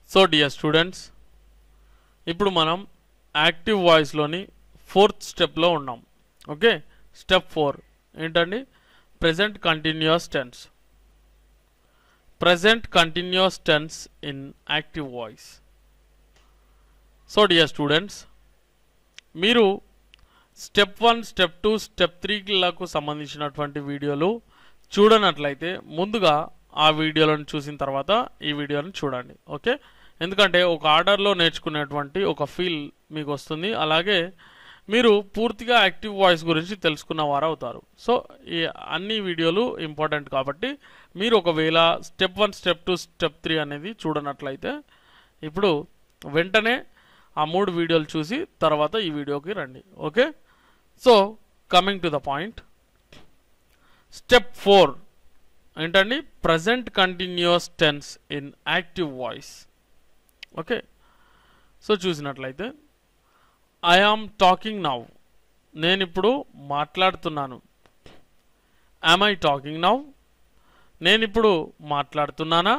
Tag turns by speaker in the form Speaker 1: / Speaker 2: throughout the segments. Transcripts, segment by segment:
Speaker 1: so dear students ఇప్పుడు మనం active వాయిస్లోని fourth స్టెప్లో ఉన్నాం ఓకే స్టెప్ ఫోర్ ఏంటండి present continuous tense present continuous tense in active voice so dear students మీరు step one step two step త్రీలకు సంబంధించినటువంటి వీడియోలు చూడనట్లయితే ముందుగా ఆ వీడియోలను చూసిన తర్వాత ఈ వీడియోని చూడండి ఓకే ఎందుకంటే ఒక ఆర్డర్లో నేర్చుకునేటువంటి ఒక ఫీల్ మీకు వస్తుంది అలాగే మీరు పూర్తిగా యాక్టివ్ వాయిస్ గురించి తెలుసుకున్న వారు అవుతారు సో ఈ అన్ని వీడియోలు ఇంపార్టెంట్ కాబట్టి మీరు ఒకవేళ step one step two step three అనేది చూడనట్లయితే ఇప్పుడు వెంటనే ఆ మూడు వీడియోలు చూసి తర్వాత ఈ వీడియోకి రండి okay so coming to the point step four ఏంటండి present continuous tense in active voice okay so చూసినట్లయితే ఐ ఆమ్ టాకింగ్ నౌ నేను ఇప్పుడు మాట్లాడుతున్నాను యామ్ ఐ టాకింగ్ నౌ నేను ఇప్పుడు మాట్లాడుతున్నానా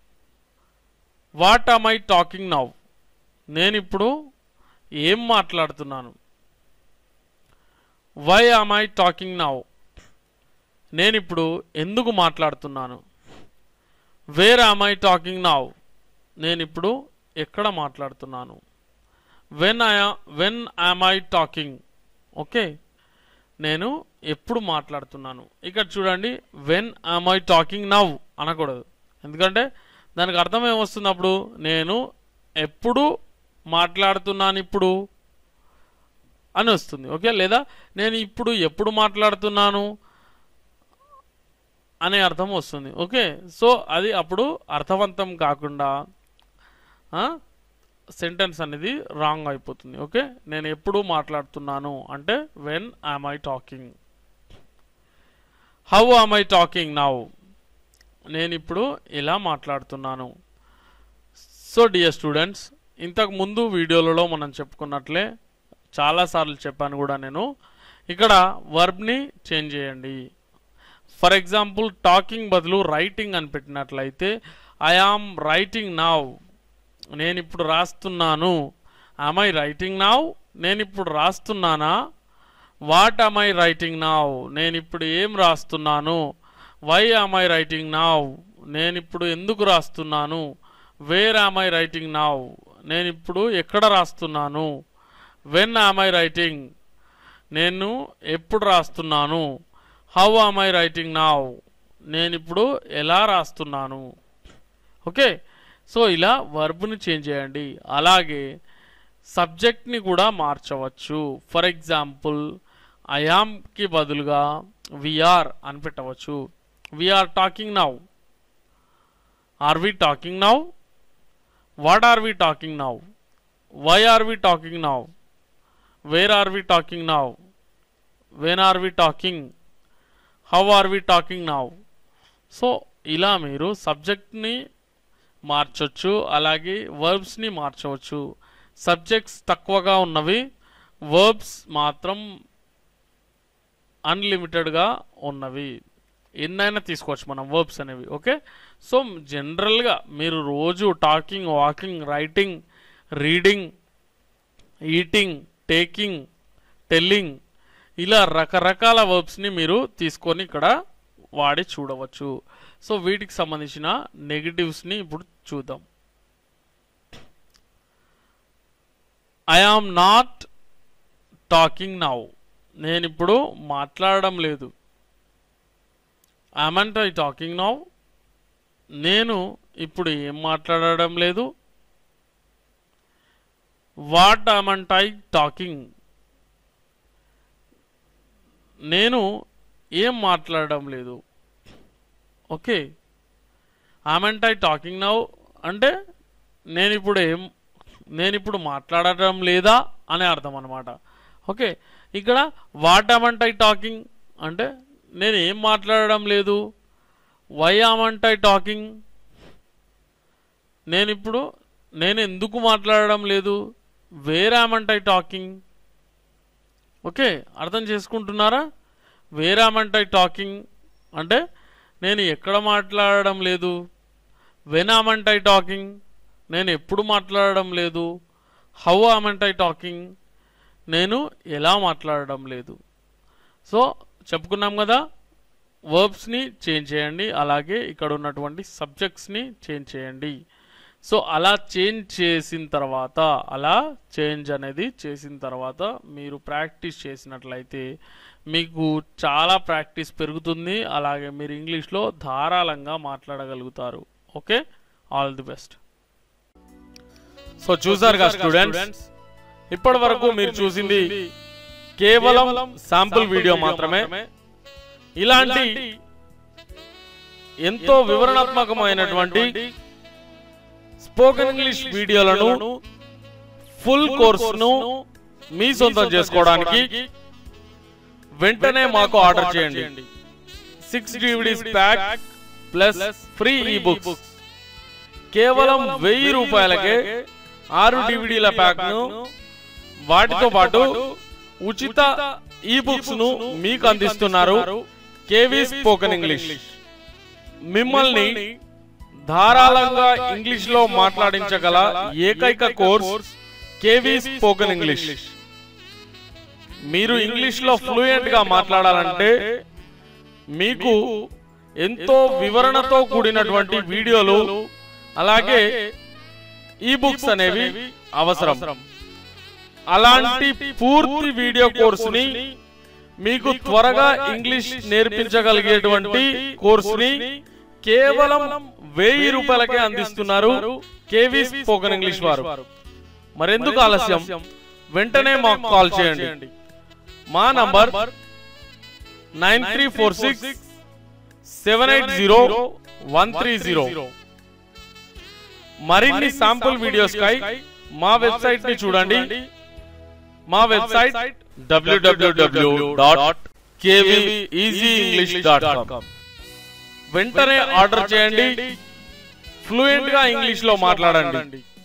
Speaker 1: what am I talking now నేను ఇప్పుడు ఏం మాట్లాడుతున్నాను why am I talking now నేను ఇప్పుడు ఎందుకు మాట్లాడుతున్నాను where am I talking now నేను ఇప్పుడు ఎక్కడ మాట్లాడుతున్నాను when I when am I talking okay నేను ఎప్పుడు మాట్లాడుతున్నాను ఇక్కడ చూడండి when am I talking now అనకూడదు ఎందుకంటే దానికి అర్థం ఏమొస్తుంది అప్పుడు నేను ఎప్పుడు మాట్లాడుతున్నాను ఇప్పుడు అని వస్తుంది ఓకే లేదా నేను ఇప్పుడు ఎప్పుడు మాట్లాడుతున్నాను అనే అర్థం వస్తుంది ఓకే సో అది అప్పుడు అర్థవంతం కాకుండా సెంటెన్స్ అనేది రాంగ్ అయిపోతుంది ఓకే నేను ఎప్పుడు మాట్లాడుతున్నాను అంటే when I'm I talking how am I talking now నేను ఇప్పుడు ఎలా మాట్లాడుతున్నాను సో డియర్ స్టూడెంట్స్ ఇంతకు ముందు వీడియోలలో మనం చెప్పుకున్నట్లే చాలాసార్లు చెప్పాను కూడా నేను ఇక్కడ వర్బ్ని చేంజ్ చేయండి ఫర్ ఎగ్జాంపుల్ టాకింగ్ బదులు రైటింగ్ అని పెట్టినట్లయితే ఐ ఆమ్ రైటింగ్ నౌ నేను ఇప్పుడు రాస్తున్నాను ఐ రైటింగ్ నౌ నేను ఇప్పుడు రాస్తున్నానా వాట్ ఐ రైటింగ్ నౌ నేను ఇప్పుడు ఏం రాస్తున్నాను వై ఐ రైటింగ్ నౌ నేను ఇప్పుడు ఎందుకు రాస్తున్నాను వేర్ ఐ రైటింగ్ నౌ నేను ఇప్పుడు ఎక్కడ రాస్తున్నాను వెన్ ఐ రైటింగ్ నేను ఎప్పుడు రాస్తున్నాను హౌ ఐ రైటింగ్ నౌ నేను ఇప్పుడు ఎలా రాస్తున్నాను ఓకే సో ఇలా వర్బ్ని చేంజ్ చేయండి అలాగే సబ్జెక్ట్ని కూడా మార్చవచ్చు ఫర్ ఎగ్జాంపుల్ ఐఆమ్కి బదులుగా విఆర్ అని పెట్టవచ్చు we're talking now are we talking now what are we talking now why are we talking now where are we talking now when are we talking how are we talking now so ఇలా మీరు సబ్జెక్ట్ని మార్చవచ్చు అలాగే వర్బ్స్ని మార్చవచ్చు subjects తక్కువగా ఉన్నవి verbs మాత్రం అన్లిమిటెడ్గా ఉన్నవి ఎన్నైనా తీసుకోవచ్చు మనం వర్బ్స్ అనేవి ఓకే సో జనరల్గా మీరు రోజు talking walking writing reading eating taking telling ఇలా రకరకాల వర్బ్స్ని మీరు తీసుకొని ఇక్కడ వాడి చూడవచ్చు సో వీటికి సంబంధించిన నెగిటివ్స్ని ఇప్పుడు చూద్దాం I am not talking now నేను ఇప్పుడు మాట్లాడడం లేదు ఐమంట్ ఐ టాకింగ్ నౌ నేను ఇప్పుడు ఏం మాట్లాడడం లేదు వాట్ ఐమంట్ ఐ టాకింగ్ నేను ఏం మాట్లాడడం లేదు okay amn't I talking now అంటే నేను ఇప్పుడు ఏం నేను ఇప్పుడు మాట్లాడటం లేదా అనే అర్థం అనమాట ఓకే ఇక్కడ వాట్ ఆమంట్ ఐ టాకింగ్ అంటే నేను ఏం మాట్లాడడం లేదు వై ఆమంట్ ఐ టాకింగ్ నేను ఇప్పుడు నేను ఎందుకు మాట్లాడడం లేదు where amn't I talking okay అర్థం చేసుకుంటున్నారా వేర్ ఆమంట్ ఐ టాకింగ్ అంటే నేను ఎక్కడ మాట్లాడడం లేదు వెన్ ఆమంట్ ఐ టాకింగ్ నేను ఎప్పుడు మాట్లాడడం లేదు హౌ ఆమెంట్ ఐ టాకింగ్ నేను ఎలా మాట్లాడడం లేదు సో చెప్పుకున్నాం కదా వర్బ్స్ని చేంజ్ చేయండి అలాగే ఇక్కడ ఉన్నటువంటి సబ్జెక్ట్స్ని చేంజ్ చేయండి సో అలా చేంజ్ చేసిన తర్వాత అలా చేంజ్ అనేది చేసిన తర్వాత మీరు ప్రాక్టీస్ చేసినట్లయితే మీకు చాలా ప్రాక్టీస్ పెరుగుతుంది అలాగే మీరు ఇంగ్లీష్లో ధారాళంగా మాట్లాడగలుగుతారు okay all the best so చూసారుగా స్టూడెంట్స్ ఇప్పటి వరకు మీరు చూసింది కేవలం శాంపుల్ వీడియో మాత్రమే ఇలాంటి ఎంతో వివరణాత్మకమైనటువంటి స్పోకెన్ ఇంగ్లీష్ వీడియోలను ఫుల్ కోర్సును మీ సొంతం చేసుకోవడానికి వెంటనే మాకు ఆర్డర్ చేయండి six DVDs pack plus free ebooks కేవలం వెయ్యి రూపాయలకే ఆరు డివిడీల ప్యాక్ ను వాటితో పాటు ఉచిత ఈ బుక్స్ ను మీకు అందిస్తున్నారు కేవీ స్పోకెన్ ఇంగ్లీష్ మిమ్మల్ని ధారాళంగా ఇంగ్లీష్ లో మాట్లాడించగల ఏకైక కోర్స్ కేవీ స్పోకెన్ ఇంగ్లీష్ మీరు ఇంగ్లీష్ లో ఫ్లూయెంట్ గా మాట్లాడాలంటే మీకు ఎంతో వివరణతో కూడినటువంటి వీడియోలు అలాగే ఈ బుక్స్ అనేవి అవసరం అలాంటి పూర్తి వీడియో కోర్సుని మీకు త్వరగా ఇంగ్లీష్ నేర్పించగలిగేటువంటి కోర్సుని కేవలం వెయ్యి రూపాయలకే అందిస్తున్నారు కేవీ స్పోకెన్ ఇంగ్లీష్ వారు మరెందుకు ఆలస్యం వెంటనే మాకు కాల్ చేయండి మా number nine three four six seven eight zero one three zero మరిన్ని శాంపుల్ వీడియోస్ కై మా వెబ్సైట్ ని చూడండి మా వెబ్సైట్ డబ్ల్యూడబ్ల్యూడబ్ల్యూ డాట్ డాట్ కామ్ వెంటనే ఆర్డర్ చేయండి ఫ్లూయెంట్ గా ఇంగ్లీష్ లో మాట్లాడండి